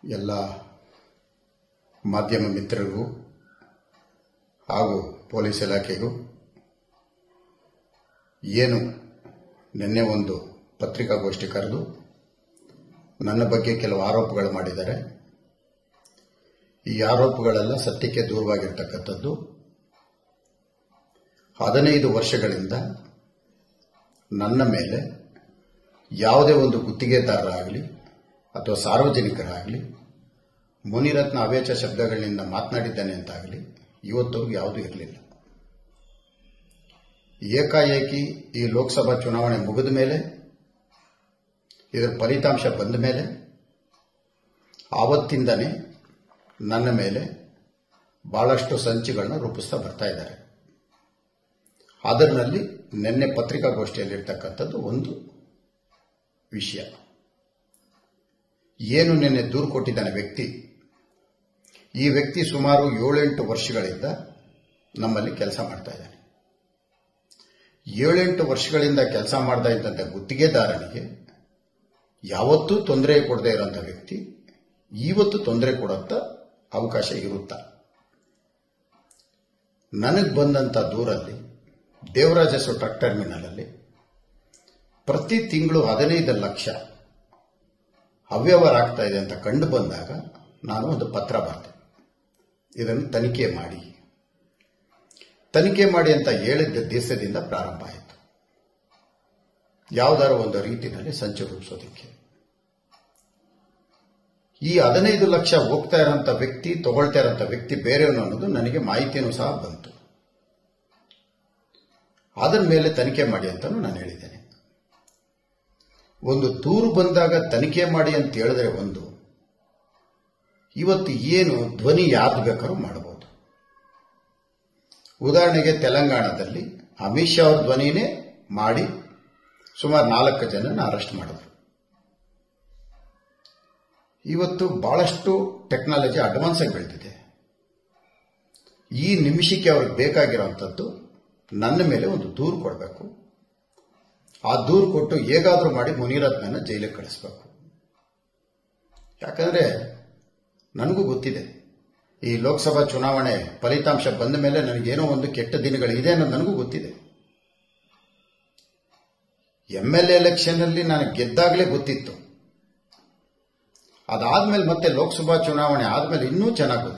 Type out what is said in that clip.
ಎಲ್ಲ ಮಾಧ್ಯಮ ಮಿತ್ರರಿಗೂ ಹಾಗೂ ಪೊಲೀಸ್ ಇಲಾಖೆಗೂ ಏನು ನಿನ್ನೆ ಒಂದು ಪತ್ರಿಕಾಗೋಷ್ಠಿ ಕರೆದು ನನ್ನ ಬಗ್ಗೆ ಕೆಲವು ಆರೋಪಗಳು ಮಾಡಿದ್ದಾರೆ ಈ ಆರೋಪಗಳೆಲ್ಲ ಸತ್ಯಕ್ಕೆ ದೂರವಾಗಿರ್ತಕ್ಕಂಥದ್ದು ಹದಿನೈದು ವರ್ಷಗಳಿಂದ ನನ್ನ ಮೇಲೆ ಯಾವುದೇ ಒಂದು ಗುತ್ತಿಗೆದಾರರಾಗಲಿ ಅಥವಾ ಸಾರ್ವಜನಿಕರಾಗಲಿ ಮುನಿರತ್ನ ಅವೇಚ ಶಬ್ದಗಳಿಂದ ಮಾತನಾಡಿದ್ದಾನೆ ಅಂತಾಗಲಿ ಇವತ್ತವರೆಗೂ ಯಾವುದೂ ಇರಲಿಲ್ಲ ಏಕಾಏಕಿ ಈ ಲೋಕಸಭಾ ಚುನಾವಣೆ ಮುಗಿದ ಮೇಲೆ ಇದರ ಫಲಿತಾಂಶ ಬಂದ ಮೇಲೆ ಆವತ್ತಿಂದನೇ ನನ್ನ ಮೇಲೆ ಬಹಳಷ್ಟು ಸಂಚುಗಳನ್ನ ರೂಪಿಸ್ತಾ ಬರ್ತಾ ಇದ್ದಾರೆ ಅದರಲ್ಲಿ ನಿನ್ನೆ ಪತ್ರಿಕಾಗೋಷ್ಠಿಯಲ್ಲಿರ್ತಕ್ಕಂಥದ್ದು ಒಂದು ವಿಷಯ ಏನು ನಿನ್ನೆ ದೂರು ಕೊಟ್ಟಿದ್ದಾನೆ ವ್ಯಕ್ತಿ ಈ ವ್ಯಕ್ತಿ ಸುಮಾರು ಏಳೆಂಟು ವರ್ಷಗಳಿಂದ ನಮ್ಮಲ್ಲಿ ಕೆಲಸ ಮಾಡ್ತಾ ಇದ್ದಾನೆ ಏಳೆಂಟು ವರ್ಷಗಳಿಂದ ಕೆಲಸ ಮಾಡ್ತಾ ಇದ್ದಂಥ ಗುತ್ತಿಗೆದಾರನಿಗೆ ಯಾವತ್ತೂ ತೊಂದರೆ ಕೊಡದೇ ಇರೋಂಥ ವ್ಯಕ್ತಿ ಇವತ್ತು ತೊಂದರೆ ಕೊಡೋಂಥ ಅವಕಾಶ ಇರುತ್ತಾ ನನಗೆ ಬಂದಂಥ ದೂರಲ್ಲಿ ದೇವರಾಜ ಟ್ರಕ್ ಟರ್ಮಿನಲ್ ಅಲ್ಲಿ ಪ್ರತಿ ತಿಂಗಳು ಹದಿನೈದು ಲಕ್ಷ ಅವ್ಯವಹಾರ ಆಗ್ತಾ ಇದೆ ಅಂತ ಕಂಡು ಬಂದಾಗ ನಾನು ಒಂದು ಪತ್ರ ಬರೆದೆ ಇದನ್ನು ತನಿಖೆ ಮಾಡಿ ತನಿಖೆ ಮಾಡಿ ಅಂತ ಹೇಳಿದ್ದ ದಿವಸದಿಂದ ಪ್ರಾರಂಭ ಆಯಿತು ಯಾವುದಾರ ಒಂದು ರೀತಿಯಲ್ಲಿ ಸಂಚು ರೂಪಿಸೋದಕ್ಕೆ ಈ ಹದಿನೈದು ಲಕ್ಷ ಹೋಗ್ತಾ ಇರೋಂಥ ವ್ಯಕ್ತಿ ತಗೊಳ್ತಾ ಇರೋಂಥ ವ್ಯಕ್ತಿ ಬೇರೆಯವನು ಅನ್ನೋದು ನನಗೆ ಮಾಹಿತಿಯೂ ಸಹ ಬಂತು ಅದರ ಮೇಲೆ ತನಿಖೆ ಮಾಡಿ ಅಂತಲೂ ನಾನು ಹೇಳಿದ್ದೇನೆ ಒಂದು ದೂರು ಬಂದಾಗ ತನಿಖೆ ಮಾಡಿ ಅಂತ ಹೇಳಿದ್ರೆ ಒಂದು ಇವತ್ತು ಏನು ಧ್ವನಿ ಯಾವ್ದು ಬೇಕಾದ್ರೂ ಮಾಡಬಹುದು ಉದಾಹರಣೆಗೆ ತೆಲಂಗಾಣದಲ್ಲಿ ಅಮಿತ್ ಶಾ ಅವ್ರ ಧ್ವನಿನೇ ಮಾಡಿ ಸುಮಾರು ನಾಲ್ಕು ಜನನ ಅರೆಸ್ಟ್ ಮಾಡಿದ್ರು ಇವತ್ತು ಬಹಳಷ್ಟು ಟೆಕ್ನಾಲಜಿ ಅಡ್ವಾನ್ಸ್ ಆಗಿ ಬೆಳೆದಿದೆ ಈ ನಿಮಿಷಕ್ಕೆ ಅವ್ರಿಗೆ ಬೇಕಾಗಿರೋಂಥದ್ದು ನನ್ನ ಮೇಲೆ ಒಂದು ದೂರು ಕೊಡಬೇಕು ಆ ದೂರು ಕೊಟ್ಟು ಹೇಗಾದರೂ ಮಾಡಿ ಮುನಿರತ್ನನ ಜೈಲಿಗೆ ಕಳಿಸ್ಬೇಕು ಯಾಕಂದ್ರೆ ನನಗೂ ಗೊತ್ತಿದೆ ಈ ಲೋಕಸಭಾ ಚುನಾವಣೆ ಫಲಿತಾಂಶ ಬಂದ ಮೇಲೆ ನನಗೇನೋ ಒಂದು ಕೆಟ್ಟ ದಿನಗಳಿದೆ ಅನ್ನೋದು ನನಗೂ ಗೊತ್ತಿದೆ ಎಮ್ ಎಲ್ ಎಲೆಕ್ಷನ್ ಅಲ್ಲಿ ನಾನು ಗೆದ್ದಾಗಲೇ ಗೊತ್ತಿತ್ತು ಅದಾದ್ಮೇಲೆ ಮತ್ತೆ ಲೋಕಸಭಾ ಚುನಾವಣೆ ಆದ್ಮೇಲೆ ಇನ್ನೂ ಚೆನ್ನಾಗಿ ಗೊತ್ತು